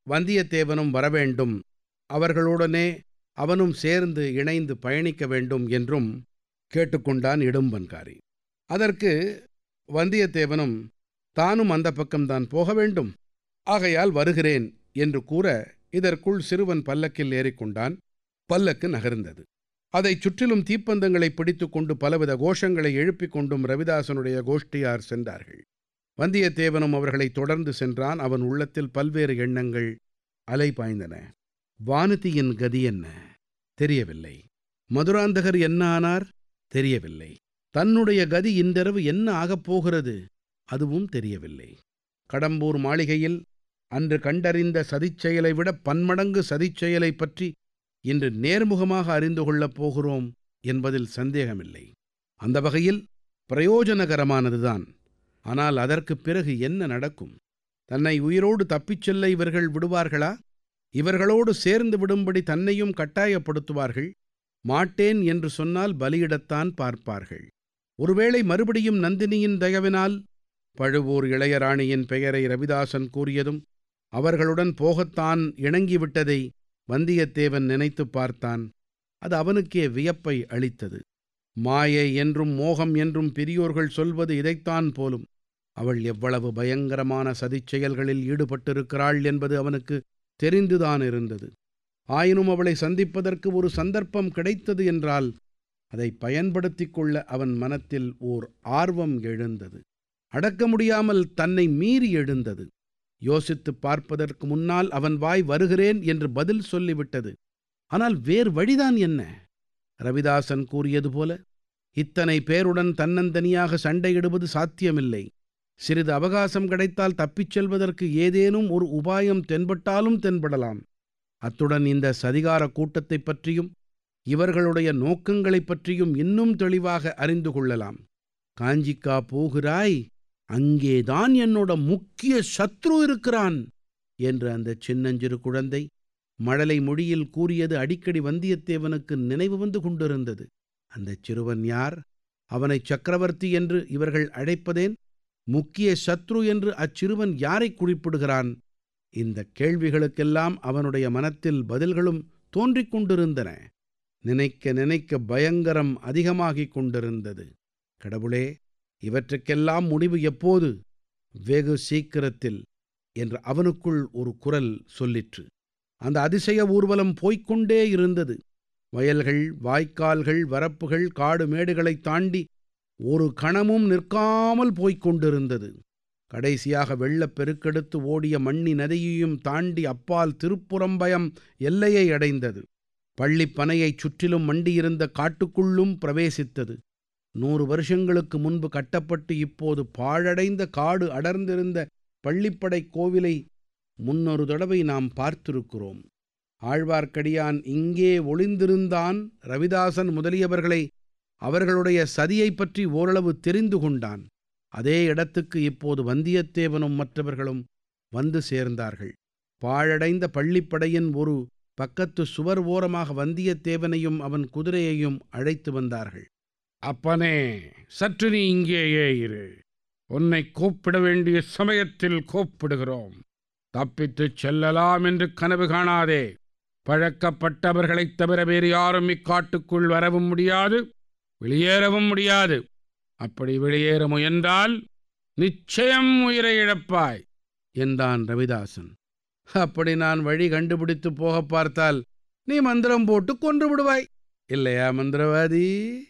வந்தியத்தேவனும் வரவேண்டும் அவர்களுடனே அவனும் சேர்ந்து இணைந்து பயணிக்க வேண்டும் என்றும் கேட்டுக்கொண்டான் இடும்பன்காரி அதற்கு வந்தியத்தேவனும் தானும் அந்த பக்கம்தான் போக வேண்டும் ஆகையால் வருகிறேன் என்று கூற இதற்குள் சிறுவன் பல்லக்கில் ஏறிக்கொண்டான் பல்லக்கு நகர்ந்தது அதைச் சுற்றிலும் தீப்பந்தங்களை பிடித்துக்கொண்டு பலவித கோஷங்களை எழுப்பிக் கொண்டும் ரவிதாசனுடைய கோஷ்டியார் சென்றார்கள் வந்தியத்தேவனும் அவர்களை தொடர்ந்து சென்றான் அவன் உள்ளத்தில் பல்வேறு எண்ணங்கள் அலை பாய்ந்தன வானதியின் கதி என்ன தெரியவில்லை மதுராந்தகர் என்ன ஆனார் தெரியவில்லை தன்னுடைய கதி இன்றிரவு என்ன ஆகப் போகிறது அதுவும் தெரியவில்லை கடம்பூர் மாளிகையில் அன்று கண்டறிந்த சதிச்செயலை விட பன்மடங்கு சதிச்செயலை பற்றி இன்று நேர்முகமாக அறிந்து கொள்ளப் போகிறோம் என்பதில் சந்தேகமில்லை அந்த வகையில் பிரயோஜனகரமானதுதான் ஆனால் அதற்குப் பிறகு என்ன நடக்கும் தன்னை உயிரோடு தப்பிச் செல்ல இவர்கள் விடுவார்களா இவர்களோடு சேர்ந்து விடும்படி தன்னையும் கட்டாயப்படுத்துவார்கள் மாட்டேன் என்று சொன்னால் பலியிடத்தான் பார்ப்பார்கள் ஒருவேளை மறுபடியும் நந்தினியின் தயவினால் பழுவூர் இளையராணியின் பெயரை ரவிதாசன் கூறியதும் அவர்களுடன் போகத்தான் இணங்கிவிட்டதை வந்தியத்தேவன் நினைத்துப் பார்த்தான் அது அவனுக்கே வியப்பை அளித்தது மாயை என்றும் மோகம் என்றும் பெரியோர்கள் சொல்வது இதைத்தான் போலும் அவள் எவ்வளவு பயங்கரமான சதிச்செயல்களில் ஈடுபட்டிருக்கிறாள் என்பது அவனுக்கு தெரிந்துதான் இருந்தது ஆயினும் அவளை சந்திப்பதற்கு ஒரு சந்தர்ப்பம் கிடைத்தது என்றால் அதை பயன்படுத்திக் கொள்ள அவன் மனத்தில் ஓர் ஆர்வம் எழுந்தது அடக்க முடியாமல் தன்னை மீறி எழுந்தது யோசித்துப் பார்ப்பதற்கு முன்னால் அவன் வாய் வருகிறேன் என்று பதில் சொல்லிவிட்டது ஆனால் வேறு வழிதான் என்ன ரவிதாசன் கூறியது போல இத்தனை பேருடன் தன்னந்தனியாக சண்டையிடுவது சாத்தியமில்லை சிறிது அவகாசம் கிடைத்தால் தப்பிச் செல்வதற்கு ஏதேனும் ஒரு உபாயம் தென்பட்டாலும் தென்படலாம் அத்துடன் இந்த சதிகார கூட்டத்தைப் பற்றியும் இவர்களுடைய நோக்கங்களைப் பற்றியும் இன்னும் தெளிவாக அறிந்து கொள்ளலாம் காஞ்சிக்கா போகிறாய் அங்கேதான் என்னோட முக்கிய சத்ரு இருக்கிறான் என்று அந்த சின்னஞ்சிறு குழந்தை மழலை மொழியில் கூறியது அடிக்கடி வந்தியத்தேவனுக்கு நினைவு வந்து கொண்டிருந்தது அந்தச் சிறுவன் யார் அவனை சக்கரவர்த்தி என்று இவர்கள் அழைப்பதேன் முக்கிய சத்ரு என்று அச்சிறுவன் யாரை குறிப்பிடுகிறான் இந்த கேள்விகளுக்கெல்லாம் அவனுடைய மனத்தில் பதில்களும் தோன்றிக் கொண்டிருந்தன நினைக்க நினைக்க பயங்கரம் அதிகமாகிக் கொண்டிருந்தது கடவுளே இவற்றுக்கெல்லாம் முடிவு எப்போது வெகு சீக்கிரத்தில் என்று அவனுக்குள் ஒரு குரல் சொல்லிற்று அந்த அதிசய ஊர்வலம் போய்க்கொண்டே இருந்தது வயல்கள் வாய்க்கால்கள் வரப்புகள் காடு மேடுகளைத் தாண்டி ஒரு கணமும் நிற்காமல் போய்க் கொண்டிருந்தது கடைசியாக வெள்ளப் பெருக்கெடுத்து ஓடிய மண்ணி நதியையும் தாண்டி அப்பால் திருப்புறம்பயம் எல்லையை அடைந்தது பள்ளிப் பனையைச் சுற்றிலும் மண்டியிருந்த காட்டுக்குள்ளும் பிரவேசித்தது நூறு வருஷங்களுக்கு முன்பு கட்டப்பட்டு இப்போது பாழடைந்த காடு அடர்ந்திருந்த பள்ளிப்படை கோவிலை முன்னொரு தடவை நாம் பார்த்திருக்கிறோம் ஆழ்வார்க்கடியான் இங்கே ஒளிந்திருந்தான் ரவிதாசன் முதலியவர்களை அவர்களுடைய சதியைப் பற்றி ஓரளவு தெரிந்து கொண்டான் அதே இடத்துக்கு இப்போது வந்தியத்தேவனும் மற்றவர்களும் வந்து சேர்ந்தார்கள் பாழடைந்த பள்ளிப்படையின் ஒரு பக்கத்து சுவர் ஓரமாக வந்தியத்தேவனையும் அவன் குதிரையையும் அழைத்து வந்தார்கள் அப்பனே சற்று நீ இங்கேயே இரு உன்னை கூப்பிட வேண்டிய சமயத்தில் கூப்பிடுகிறோம் தப்பித்துச் செல்லலாம் என்று கனவு காணாதே பழக்கப்பட்டவர்களைத் தவிர வேறு யாரும் இக்காட்டுக்குள் வரவும் முடியாது வெளியேறவும் முடியாது அப்படி வெளியேற முயன்றால் நிச்சயம் உயிரை இழப்பாய் என்றான் ரவிதாசன் அப்படி நான் வழி கண்டுபிடித்து போக பார்த்தால் நீ மந்திரம் போட்டு கொன்று விடுவாய் இல்லையா மந்திரவாதி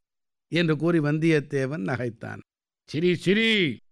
என்று கூறி வந்தியத்தேவன் நகைத்தான் சிரி சிரி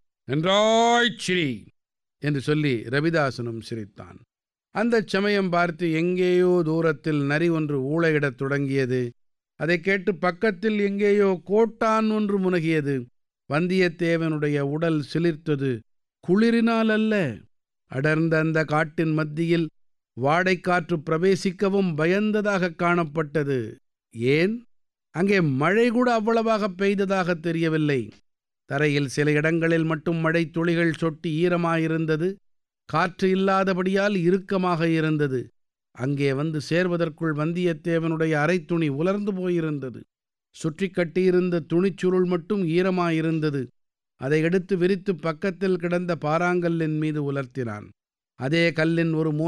நன்றாய் சிரி என்று சொல்லி ரவிதாசனும் சிரித்தான் அந்தச் சமயம் பார்த்து எங்கேயோ தூரத்தில் நரி ஒன்று ஊளையிடத் தொடங்கியது அதைக் கேட்டு பக்கத்தில் எங்கேயோ கோட்டான் ஒன்று முனகியது வந்தியத்தேவனுடைய உடல் சிலிர்த்தது குளிரினால் அல்ல அடர்ந்த அந்த காட்டின் மத்தியில் வாடைக்காற்று பிரவேசிக்கவும் பயந்ததாக காணப்பட்டது ஏன் அங்கே மழை கூட அவ்வளவாக பெய்ததாக தெரியவில்லை தரையில் சில இடங்களில் மட்டும் மழை துளிகள் சொட்டி ஈரமாயிருந்தது காற்று இல்லாதபடியால் இறுக்கமாக இருந்தது அங்கே வந்து சேர்வதற்குள் வந்தியத்தேவனுடைய அரைத்துணி உலர்ந்து போயிருந்தது சுற்றி கட்டியிருந்த துணிச்சுருள் மட்டும் ஈரமாயிருந்தது அதை எடுத்து விரித்து பக்கத்தில் கிடந்த பாறாங்கல்லின் மீது உலர்த்தினான் அதே கல்லின் ஒரு மூலை